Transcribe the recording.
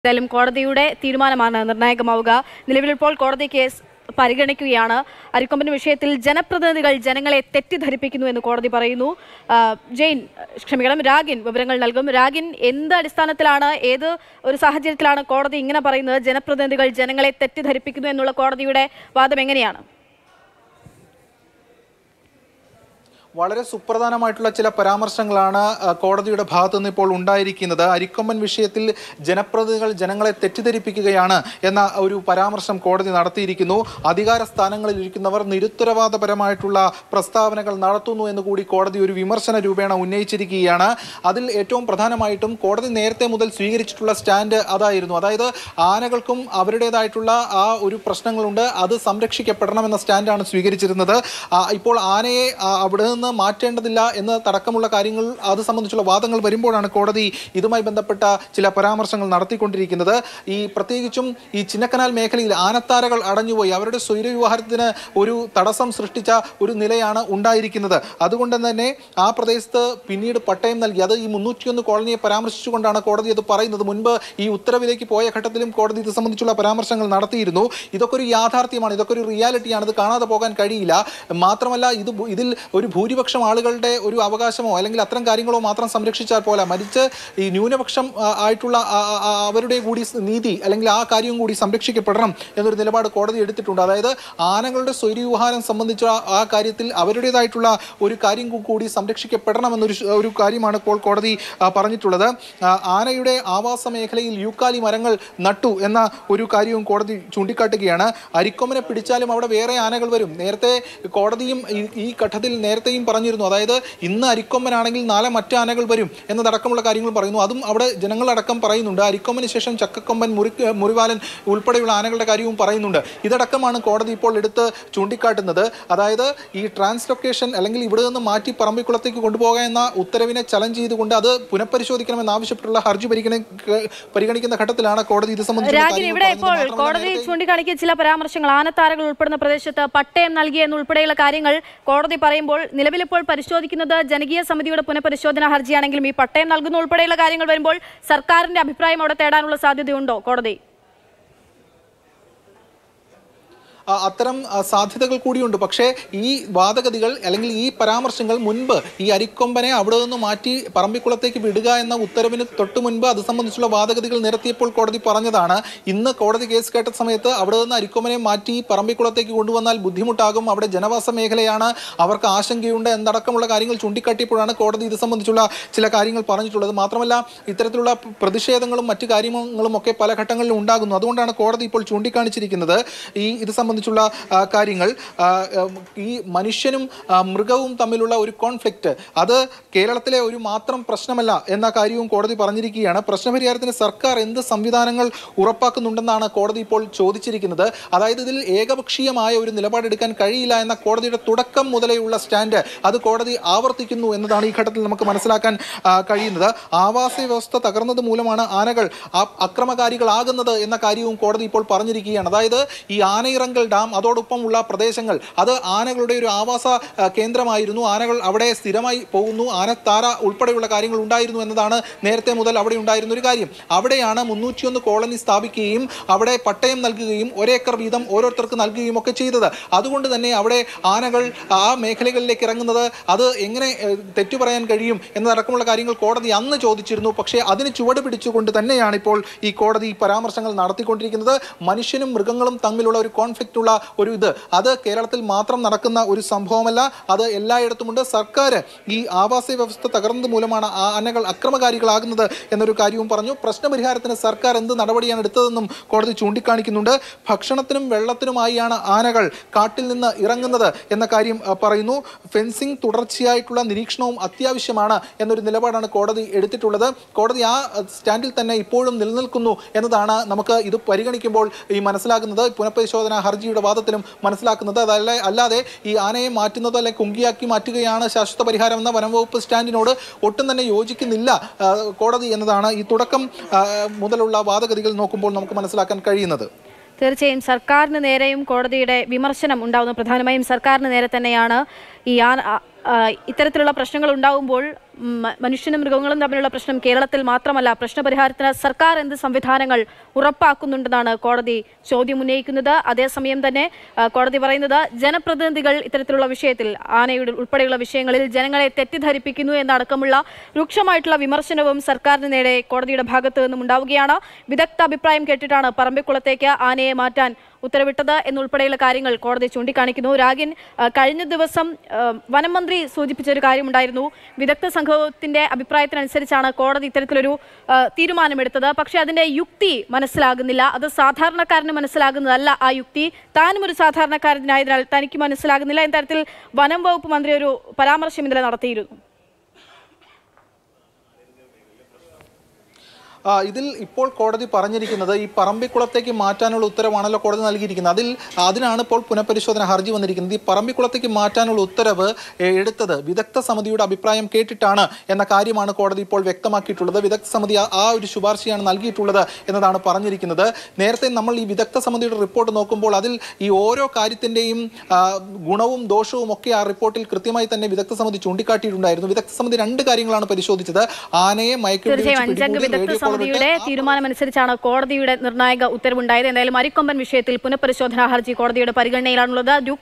എന്തായാലും കോടതിയുടെ തീരുമാനമാണ് നിർണായകമാവുക നിലവിലിപ്പോൾ കോടതി കേസ് പരിഗണിക്കുകയാണ് അരിക്കൊമ്പൻ വിഷയത്തിൽ ജനപ്രതിനിധികൾ ജനങ്ങളെ തെറ്റിദ്ധരിപ്പിക്കുന്നു എന്ന് കോടതി പറയുന്നു ആ, ജെയിൻ ക്ഷമിക്കണം രാഗിൻ വിവരങ്ങൾ നൽകും രാഗിൻ എന്ത് അടിസ്ഥാനത്തിലാണ് ഏത് ഒരു സാഹചര്യത്തിലാണ് കോടതി ഇങ്ങനെ പറയുന്നത് ജനപ്രതിനിധികൾ ജനങ്ങളെ തെറ്റിദ്ധരിപ്പിക്കുന്നു എന്നുള്ള കോടതിയുടെ വാദം എങ്ങനെയാണ് വളരെ സുപ്രധാനമായിട്ടുള്ള ചില പരാമർശങ്ങളാണ് ആ, കോടതിയുടെ ഭാഗത്തു നിന്ന് ഇപ്പോൾ ഉണ്ടായിരിക്കുന്നത് അരിക്കൊമ്പൻ വിഷയത്തിൽ ജനപ്രതിനിധികൾ ജനങ്ങളെ തെറ്റിദ്ധരിപ്പിക്കുകയാണ് എന്ന ഒരു പരാമർശം കോടതി നടത്തിയിരിക്കുന്നു അധികാര സ്ഥാനങ്ങളിൽ ഇരിക്കുന്നവർ നിരുത്തരവാദപരമായിട്ടുള്ള പ്രസ്താവനകൾ നടത്തുന്നു എന്ന് കൂടി കോടതി ഒരു വിമർശന രൂപേണ ഉന്നയിച്ചിരിക്കുകയാണ് അതിൽ ഏറ്റവും പ്രധാനമായിട്ടും കോടതി നേരത്തെ മുതൽ സ്വീകരിച്ചിട്ടുള്ള സ്റ്റാൻഡ് അതായിരുന്നു അതായത് ആനകൾക്കും അവരുടേതായിട്ടുള്ള ആ ഒരു പ്രശ്നങ്ങളുണ്ട് അത് സംരക്ഷിക്കപ്പെടണം എന്ന സ്റ്റാൻഡാണ് സ്വീകരിച്ചിരുന്നത് ആ, ഇപ്പോൾ ആനയെ ആ, അവിടെ നിന്ന് മാറ്റേണ്ടതില്ല എന്ന് തടക്കമുള്ള കാര്യങ്ങൾ അത് സംബന്ധിച്ചുള്ള വാദങ്ങൾ വരുമ്പോഴാണ് കോടതി ഇതുമായി ബന്ധപ്പെട്ട ചില പരാമർശങ്ങൾ നടത്തിക്കൊണ്ടിരിക്കുന്നത് ഈ പ്രത്യേകിച്ചും ഈ ചിന്നക്കനാൽ മേഖലയിൽ ആനത്താരകൾ അടഞ്ഞുപോയി അവരുടെ സ്വൈരവിവാഹത്തിന് ഒരു തടസ്സം സൃഷ്ടിച്ച ഒരു നിലയാണ് ഉണ്ടായിരിക്കുന്നത് അതുകൊണ്ട് തന്നെ ആ പ്രദേശത്ത് പിന്നീട് പട്ടയം നൽകി അത് ഈ മുന്നൂറ്റിയൊന്ന് കോളനിയെ പരാമർശിച്ചുകൊണ്ടാണ് കോടതി അത് പറയുന്നത് മുൻപ് ഈ ഉത്തരവിലേക്ക് പോയ ഘട്ടത്തിലും കോടതി ഇത് സംബന്ധിച്ചുള്ള പരാമർശങ്ങൾ നടത്തിയിരുന്നു ഇതൊക്കെ ഒരു യാഥാർത്ഥ്യമാണ് ഇതൊക്കെ ഒരു റിയാലിറ്റിയാണ് ഇത് കാണാതെ പോകാൻ കഴിയില്ല മാത്രമല്ല ഇത് ഭൂ- ഇതിൽ ഒരു ഭൂരിപക്ഷം ആളുകളുടെ ഒരു അവകാശമോ അല്ലെങ്കിൽ അത്തരം കാര്യങ്ങളോ മാത്രം സംരക്ഷിച്ചാൽ പോലെ മരിച്ച് ഈ ന്യൂനപക്ഷം ആ, ആയിട്ടുള്ള ആ, ആ, ആ, അവരുടെ കൂടി സ് നീതി അല്ലെങ്കിൽ ആ കാര്യവും കൂടി സംരക്ഷിക്കപ്പെടണം എന്നൊരു നിലപാട് കോടതി എടുത്തിട്ടുണ്ട് അതായത് ആനകളുടെ സ്വൈര്യവിഹാരം സംബന്ധിച്ച ആ- ആ കാര്യത്തിൽ അവരുടേതായിട്ടുള്ള ഒരു കാര്യം കൂ- കൂടി സംരക്ഷിക്കപ്പെടണം എന്നൊരു ഷ്- ഒരു കാര്യമാണ് ഇപ്പോൾ കോടതി ആ, പറഞ്ഞിട്ടുള്ളത് ആ, ആനയുടെ ആവാസ മേഖലയിൽ യൂക്കാലി മരങ്ങൾ നട്ടു എന്ന ഒരു കാര്യവും കോടതി ചൂണ്ടിക്കാട്ടുകയാണ് അരിക്കൊമ്പനെ പിടിച്ചാലും അവിടെ വേറെ ആനകൾ വരും നേരത്തെ കോടതിയും ഈ- ഈ ഘട്ടത്തിൽ നേരത്തെയും പറഞ്ഞിരുന്നു അതായത് ഇന്ന് അരിക്കൊമ്പനാണെങ്കിൽ നാളെ മറ്റ് ആനകൾ വരും എന്നതടക്കമുള്ള കാര്യങ്ങൾ പറയുന്നു അതും അവിടെ ജനങ്ങളടക്കം പറയുന്നുണ്ട് അരിക്കൊമ്പന് ശേഷം ചക്കക്കൊമ്പൻ മുറി മുറിവാലൻ ഉൾപ്പെടെയുള്ള ആനകളുടെ കാര്യവും പറയുന്നുണ്ട് ഇതടക്കമാണ് കോടതി ഇപ്പോൾ എടുത്ത് ചൂണ്ടിക്കാട്ടുന്നത് അതായത് ഈ ട്രാൻസ്ലൊക്കേഷൻ അല്ലെങ്കിൽ ഇവിടെ നിന്ന് മാറ്റി പറമ്പിക്കുളത്തേക്ക് കൊണ്ടുപോകുക എന്ന ഉത്തരവിനെ ചലഞ്ച് ചെയ്തുകൊണ്ട് അത് പുനഃപരിശോധിക്കണമെന്ന് ആവശ്യപ്പെട്ടുള്ള ഹർജി പരിഗണി പരിഗണിക്കുന്ന ഘട്ടത്തിലാണ് കോടതി ഇത് സംബന്ധിച്ചുള്ള രാഗിൻ കാര്യങ്ങൾ ഇവിടെ പറയുന്നത്. ഇപ്പോൾ മാത്രമല്ല കോടതി നേരത്തെ ചൂണ്ടിക്കാണിക്കിയ ചില പരാമർശങ്ങൾ ആനത്താരകൾ ഉൾപ്പെടുന്ന പ്രദേശത്ത് പട്ടയം നൽകി എന്നുൾപ്പെടെയുള്ള കാര്യങ്ങൾ കോടതി പറയുമ്പോൾ നിലവിലിപ്പോൾ പരിശോധിക്കുന്നത് ജനകീയ സമിതിയുടെ പുനഃപരിശോധന ഹർജിയാണെങ്കിലും ഈ പട്ടയം നൽകുന്ന ഉൾപ്പെടെയുള്ള കാര്യങ്ങൾ വരുമ്പോൾ സർക്കാരിന്റെ അഭിപ്രായം അവിടെ തേടാനുള്ള സാധ്യതയുണ്ടോ കോടതി ആ, അത്തരം ആ, സാധ്യതകൾ കൂടിയുണ്ട് പക്ഷേ ഈ വാദഗതികൾ അല്ലെങ്കിൽ ഈ പരാമർശങ്ങൾ മുൻപ് ഈ അരിക്കൊമ്പനെ അവിടെ നിന്ന് മാറ്റി പറമ്പിക്കുളത്തേക്ക് വിടുക എന്ന ഉത്തരവിന് തൊട്ട് മുൻപ് അത് സംബന്ധിച്ചുള്ള വാദഗതികൾ നിരത്തിയപ്പോൾ കോടതി പറഞ്ഞതാണ് ഇന്ന് കോടതി കേസ് കേട്ട സമയത്ത് അവിടെ നിന്ന് അരിക്കൊമ്പനെ മാറ്റി പറമ്പിക്കുളത്തേക്ക് കൊണ്ടുവന്നാൽ ബുദ്ധിമുട്ടാകും അവിടെ ജനവാസ മേഖലയാണ് അവർക്ക് ആശങ്കയുണ്ട് എന്നടക്കമുള്ള കാര്യങ്ങൾ ചൂണ്ടിക്കാട്ടിയപ്പോഴാണ് കോടതി ഇത് സംബന്ധിച്ചുള്ള ചില കാര്യങ്ങൾ പറഞ്ഞിട്ടുള്ളത് മാത്രമല്ല ഇത്തരത്തിലുള്ള പ്രതിഷേധങ്ങളും മറ്റു കാര്യങ്ങളും ഒക്കെ പല ഘട്ടങ്ങളിലും ഉണ്ടാകുന്നു അതുകൊണ്ടാണ് കോടതി ഇപ്പോൾ ചൂണ്ടിക്കാണിച്ചിരിക്കുന്നത് ഈ ഇത് സംബന്ധിച്ചുള്ള ആ, കാര്യങ്ങൾ ആ, ഉം, ഈ മനുഷ്യനും ആ, മൃഗവും തമ്മിലുള്ള ഒരു കോൺഫ്ലിക്റ്റ് അത് കേരളത്തിലെ ഒരു മാത്രം പ്രശ്നമല്ല എന്ന കാര്യവും കോടതി പറഞ്ഞിരിക്കുകയാണ് പ്രശ്നപരിഹാരത്തിന് സർക്കാർ എന്ത് സംവിധാനങ്ങൾ ഉറപ്പാക്കുന്നുണ്ടെന്നാണ് കോടതി ഇപ്പോൾ ചോദിച്ചിരിക്കുന്നത് അതായത് ഇതിൽ ഏകപക്ഷീയമായ ഒരു നിലപാടെടുക്കാൻ കഴിയില്ല എന്ന കോടതിയുടെ തുടക്കം മുതലേയുള്ള സ്റ്റാൻഡ് അത് കോടതി ആവർത്തിക്കുന്നു എന്നതാണ് ഈ ഘട്ടത്തിൽ നമുക്ക് മനസ്സിലാക്കാൻ ആ, കഴിയുന്നത് ആവാസ വ്യവസ്ഥ തകർന്നത് മൂലമാണ് ആനകൾ ആ- അക്രമകാരികളാകുന്നത് എന്ന കാര്യവും കോടതി ഇപ്പോൾ പറഞ്ഞിരിക്കുകയാണ് അതായത് ഈ ആനയിറങ്കൽ ഡാം അതോടൊപ്പമുള്ള പ്രദേശങ്ങൾ അത് ആനകളുടെ ഒരു ആവാസ ആ, കേന്ദ്രമായിരുന്നു ആനകൾ അവിടെ സ്ഥിരമായി പോകുന്നു ആനത്താര ഉൾപ്പെടെയുള്ള കാര്യങ്ങൾ ഉണ്ടായിരുന്നു എന്നതാണ് നേരത്തെ മുതൽ അവിടെ ഉണ്ടായിരുന്ന ഒരു കാര്യം അവിടെയാണ് മുന്നൂറ്റിയൊന്ന് കോളനി സ്ഥാപിക്കുകയും അവിടെ പട്ടയം നൽകുകയും ഒരേക്കർ വീതം ഓരോരുത്തർക്ക് നൽകുകയും ഒക്കെ ചെയ്തത് അതുകൊണ്ട് തന്നെ അവിടെ ആനകൾ ആ മേഖലകളിലേക്ക് ഇറങ്ങുന്നത് അത് എങ്ങനെ ഏഹ്, തെറ്റു പറയാൻ കഴിയും എന്നതടക്കമുള്ള കാര്യങ്ങൾ കോടതി അന്ന് ചോദിച്ചിരുന്നു പക്ഷേ അതിന് ചുവട് പിടിച്ചുകൊണ്ട് തന്നെയാണ് ഇപ്പോൾ ഈ കോടതി ഈ പരാമർശങ്ങൾ നടത്തിക്കൊണ്ടിരിക്കുന്നത് മനുഷ്യനും മൃഗങ്ങളും തമ്മിലുള്ള ഒരു കോൺഫ്ലിക്റ്റ് ഉള്ള ഒരു ഇത് അത് കേരളത്തിൽ മാത്രം നടക്കുന്ന ഒരു സംഭവമല്ല അത് എല്ലായിടത്തുമുണ്ട് സർക്കാർ ഈ ആവാസ വ്യവസ്ഥ തകർന്നത് മൂലമാണ് ആ ആനകൾ അക്രമകാരികളാകുന്നത് എന്നൊരു കാര്യവും പറഞ്ഞു പ്രശ്നപരിഹാരത്തിന് സർക്കാർ എന്ത് നടപടിയാണ് എടുത്തതെന്നും കോടതി ചൂണ്ടിക്കാണിക്കുന്നുണ്ട് ഭക്ഷണത്തിനും വെള്ളത്തിനുമായാണ് ആനകൾ കാട്ടിൽ നിന്ന് ഇറങ്ങുന്നത് എന്ന കാര്യം ആ, പറയുന്നു ഫെൻസിംഗ് തുടർച്ചയായിട്ടുള്ള നിരീക്ഷണവും അത്യാവശ്യമാണ് എന്നൊരു നിലപാടാണ് കോടതി എടുത്തിട്ടുള്ളത് കോടതി ആ അഹ്, സ്റ്റാൻഡിൽ തന്നെ ഇപ്പോഴും നിലനിൽക്കുന്നു എന്നതാണ് നമുക്ക് ഇത് പരിഗണിക്കുമ്പോൾ ഈ മനസ്സിലാകുന്നത് പുനഃപരിശോധന ഹർജിയുടെ വാദത്തിലും മനസ്സിലാക്കുന്നത് അതല്ല അല്ലാതെ ഈ ആനയെ മാറ്റുന്നത് അല്ലെങ്കിൽ കുങ്കിയാക്കി മാറ്റുകയാണ് ശാശ്വത പരിഹാരം എന്ന വനംവകുപ്പ് സ്റ്റാൻഡിനോട് ഒട്ടും തന്നെ യോജിക്കുന്നില്ല ആ, കോടതി എന്നതാണ് ഈ തുടക്കം ആ, മുതലുള്ള വാദഗതികൾ നോക്കുമ്പോൾ നമുക്ക് മനസ്സിലാക്കാൻ കഴിയുന്നത് തീർച്ചയായും സർക്കാരിന് നേരെയും കോടതിയുടെ വിമർശനം ഉണ്ടാവുന്നു പ്രധാനമായും സർക്കാരിന് നേരെ തന്നെയാണ് ഈ ആന ആ- ആ, ഇത്തരത്തിലുള്ള പ്രശ്നങ്ങൾ ഉണ്ടാകുമ്പോൾ മ- മനുഷ്യനും മൃഗങ്ങളും തമ്മിലുള്ള പ്രശ്നം കേരളത്തിൽ മാത്രമല്ല പ്രശ്നപരിഹാരത്തിന് സർക്കാർ എന്ത് സംവിധാനങ്ങൾ ഉറപ്പാക്കുന്നുണ്ടെന്നാണ് കോടതി ചോദ്യം ഉന്നയിക്കുന്നത് അതേസമയം തന്നെ ആ, കോടതി പറയുന്നത് ജനപ്രതിനിധികൾ ഇത്തരത്തിലുള്ള വിഷയത്തിൽ ആനയുടെ ഉൾപ്പെടെയുള്ള വിഷയങ്ങളിൽ ജനങ്ങളെ തെറ്റിദ്ധരിപ്പിക്കുന്നു എന്നടക്കമുള്ള രൂക്ഷമായിട്ടുള്ള വിമർശനവും സർക്കാരിന് നേരെ കോടതിയുടെ ഭാഗത്തു നിന്നും ഉണ്ടാവുകയാണ് വിദഗ്ധ അഭിപ്രായം കേട്ടിട്ടാണ് പറമ്പിക്കുളത്തേക്ക് ആനയെ മാറ്റാൻ ഉത്തരവിട്ടത് എന്നുൾപ്പെടെയുള്ള കാര്യങ്ങൾ കോടതി ചൂണ്ടിക്കാണിക്കുന്നു രാഗിൻ ആ, കഴിഞ്ഞ ദിവസം ആ, വനം മന്ത്രി സൂചിപ്പിച്ച ഒരു കാര്യമുണ്ടായിരുന്നു വിദഗ്ധ സംഘത്തിന്റെ അഭിപ്രായത്തിനനുസരിച്ചാണ് കോടതി ഇത്തരത്തിലൊരു ആ, തീരുമാനമെടുത്തത് പക്ഷേ അതിന്റെ യുക്തി മനസ്സിലാകുന്നില്ല അത് സാധാരണക്കാരന് മനസ്സിലാകുന്നതല്ല ആ യുക്തി താനും ഒരു സാധാരണക്കാരനായതിനാൽ തനിക്ക് മനസ്സിലാകുന്നില്ല എന്ന തരത്തിൽ വനം വകുപ്പ് മന്ത്രി ഒരു പരാമർശം ഇന്നലെ നടത്തിയിരുന്നു ആ, ഇതിൽ ഇപ്പോൾ കോടതി പറഞ്ഞിരിക്കുന്നത് ഈ പറമ്പിക്കുളത്തേക്ക് മാറ്റാനുള്ള ഉത്തരവാണല്ലോ കോടതി നൽകിയിരിക്കുന്നത് അതിൽ അതിനാണ് ഇപ്പോൾ പുനഃപരിശോധന ഹർജി വന്നിരിക്കുന്നത് ഈ പറമ്പിക്കുളത്തേക്ക് മാറ്റാനുള്ള ഉത്തരവ് ഏ, എടുത്തത് വിദഗ്ധ സമിതിയുടെ അഭിപ്രായം കേട്ടിട്ടാണ് എന്ന കാര്യമാണ് കോടതി ഇപ്പോൾ വ്യക്തമാക്കിയിട്ടുള്ളത് വിദഗ്ധ സമിതി ആ- ആ ഒരു ശുപാർശയാണ് നൽകിയിട്ടുള്ളത് എന്നതാണ് പറഞ്ഞിരിക്കുന്നത് നേരത്തെ നമ്മൾ ഈ വിദഗ്ധ സമിതിയുടെ റിപ്പോർട്ട് നോക്കുമ്പോൾ അതിൽ ഈ ഓരോ കാര്യത്തിൻ്റെയും ഗുണവും ദോഷവും ഒക്കെ ആ റിപ്പോർട്ടിൽ കൃത്യമായി തന്നെ വിദഗ്ധ സമിതി ചൂണ്ടിക്കാട്ടിയിട്ടുണ്ടായിരുന്നു വിദഗ്ധ സമിതി രണ്ട് കാര്യങ്ങളാണ് പരിശോധിച്ചത് ആനയെ മയക്കുവെടി തീർച്ചയായും വെച്ച് അഞ്ചംഗ പിടികൂടി വിദഗ്ധ റേഡിയോ കോളർ സമിതിയുടെ ഇട്ട് ആ തീരുമാനമനുസരിച്ചാണ് കോടതിയുടെ നിർണായക ഉത്തരവുണ്ടായത് എന്തായാലും അരിക്കൊമ്പൻ വിഷയത്തിൽ പുനഃപരിശോധനാ ഹർജി കോടതിയുടെ പരിഗണനയിലാണുള്ളത്